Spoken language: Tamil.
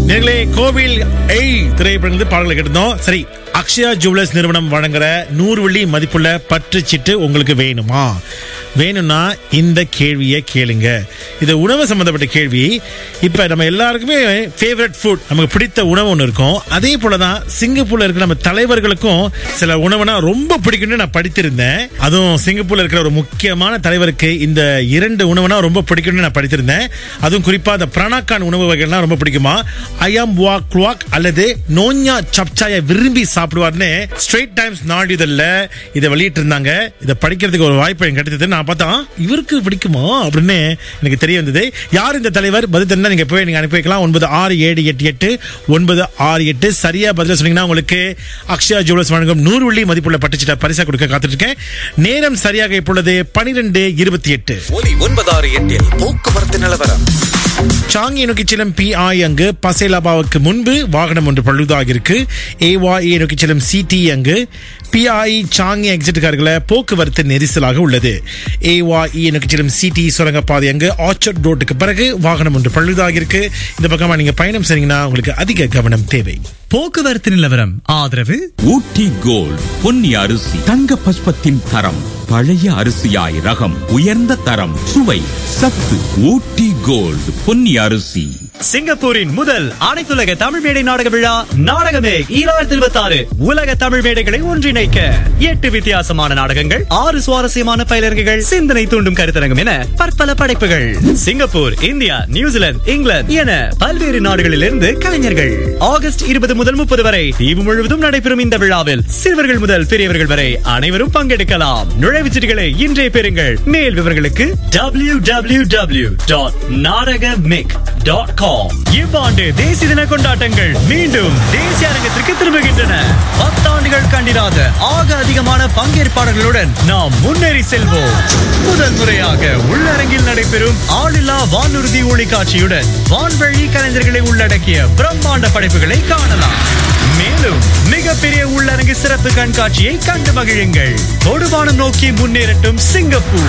நேர்களே கோவில் எய் திரைப்படங்கள் பாடல்களை கேட்டிருந்தோம் சரி அக்ஷயா ஜுவல்லர்ஸ் நிறுவனம் வழங்குற நூறு வெள்ளி மதிப்புள்ள பற்று சீட்டு உங்களுக்கு வேணுமா வேணும்னா இந்த கேள்வியை கேளுங்க இது உணவு சம்பந்தப்பட்ட கேள்வி இப்ப நம்ம எல்லாருக்குமே ஃபேவரட் ஃபுட் நமக்கு பிடித்த உணவு ஒன்று இருக்கும் அதே போலதான் சிங்கப்பூர்ல இருக்கிற நம்ம தலைவர்களுக்கும் சில உணவுனா ரொம்ப பிடிக்கும்னு நான் படித்திருந்தேன் அதுவும் சிங்கப்பூர்ல இருக்கிற ஒரு முக்கியமான தலைவருக்கு இந்த இரண்டு உணவுனா ரொம்ப பிடிக்கும்னு நான் படித்திருந்தேன் அதுவும் குறிப்பா இந்த பிரணாக்கான் உணவு வகைகள்லாம் ரொம்ப பிடிக்குமா ஐயாம் வா குவாக் அல்லது நோஞ்சா சப்சாய விரும்பி சாப்பிடுவார்னு ஸ்ட்ரெயிட் டைம்ஸ் நாளிதழ்ல இதை வெளியிட்டு இருந்தாங்க இதை படிக்கிறதுக்கு ஒரு வாய்ப்பு எனக்கு கிடைத்தது நான் பார்த்தா இவருக்கு பிடிக்குமா அப்படின்னு எனக்கு தெரிய வந்தது யார் இந்த தலைவர் பதில் தெரிந்தா நீங்க போய் நீங்க அனுப்பி வைக்கலாம் ஒன்பது ஆறு ஏழு எட்டு எட்டு ஒன்பது ஆறு எட்டு சரியா பதில் சொன்னீங்கன்னா உங்களுக்கு அக்ஷயா ஜுவல்லர்ஸ் வழங்கும் நூறு வெள்ளி மதிப்புள்ள பட்டுச்சிட்ட பரிசா கொடுக்க காத்துட்டு இருக்கேன் நேரம் சரியாக இப்பொழுது பனிரெண்டு இருபத்தி எட்டு ஒலி ஒன்பதாறு எட்டில் போக்குவரத்து நிலவரம் சாங்கி நோக்கி செல்லும் பி ஆய் அங்கு பசேலாபாவுக்கு முன்பு வாகனம் ஒன்று பழுதாக இருக்கு ஏவா ஏ நோக்கி செல்லும் சிடி அங்கு பிஐ சாங்கி எக்ஸிட்டுக்காரர்கள போக்குவரத்து நெரிசலாக உள்ளது ஏவா இ நோக்கி செல்லும் சிடி சுரங்கப்பாதை அங்கு ஆர்ச்சர்ட் ரோட்டுக்கு பிறகு வாகனம் ஒன்று பழுதாக இருக்கு இந்த பக்கமா நீங்க பயணம் செய்றீங்கன்னா உங்களுக்கு அதிக கவனம் தேவை போக்குவரத்து நிலவரம் ஆதரவு ஊட்டி கோல்ட் பொன்னி அரிசி தங்க பஸ்பத்தின் தரம் பழைய அரிசியாய் ரகம் உயர்ந்த தரம் சுவை சத்து ஊட்டி கோல்ட் பொன்னி அரிசி சிங்கப்பூரின் முதல் அனைத்துலக தமிழ் மேடை நாடக விழா நாடகமே ஈராயிரத்தி இருபத்தி ஆறு உலக தமிழ் மேடைகளை ஒன்றிணைக்க எட்டு வித்தியாசமான நாடகங்கள் ஆறு சுவாரஸ்யமான பயிலரங்குகள் சிந்தனை தூண்டும் கருத்தரங்கம் என பற்பல படைப்புகள் சிங்கப்பூர் இந்தியா நியூசிலாந்து இங்கிலாந்து என பல்வேறு நாடுகளிலிருந்து கலைஞர்கள் ஆகஸ்ட் இருபது முதல் முப்பது வரை தீவு முழுவதும் நடைபெறும் இந்த விழாவில் சிறுவர்கள் முதல் பெரியவர்கள் வரை அனைவரும் பங்கெடுக்கலாம் நுழைவுச்சீட்டுகளை இன்றே பெறுங்கள் மேல் விவரங்களுக்கு டபிள்யூ டபிள்யூ டபிள்யூ டாட் நாடகமிக் டாட் காம் இவ்வாண்டு தேசிய தின கொண்டாட்டங்கள் மீண்டும் தேசிய அரங்கத்திற்கு திரும்புகின்றன பத்தாண்டுகள் கண்டிராத ஆக அதிகமான பங்கேற்பாளர்களுடன் நாம் முன்னேறி செல்வோம் முதல் முறையாக உள்ளரங்கில் நடைபெறும் ஆளில்லா வானூர்தி ஒளி காட்சியுடன் வான்வழி கலைஞர்களை உள்ளடக்கிய பிரம்மாண்ட படைப்புகளை காணலாம் மேலும் மிகப்பெரிய உள்ளரங்கு சிறப்பு கண்காட்சியை கண்டு மகிழுங்கள் தொடுவானம் நோக்கி முன்னேறட்டும் சிங்கப்பூர்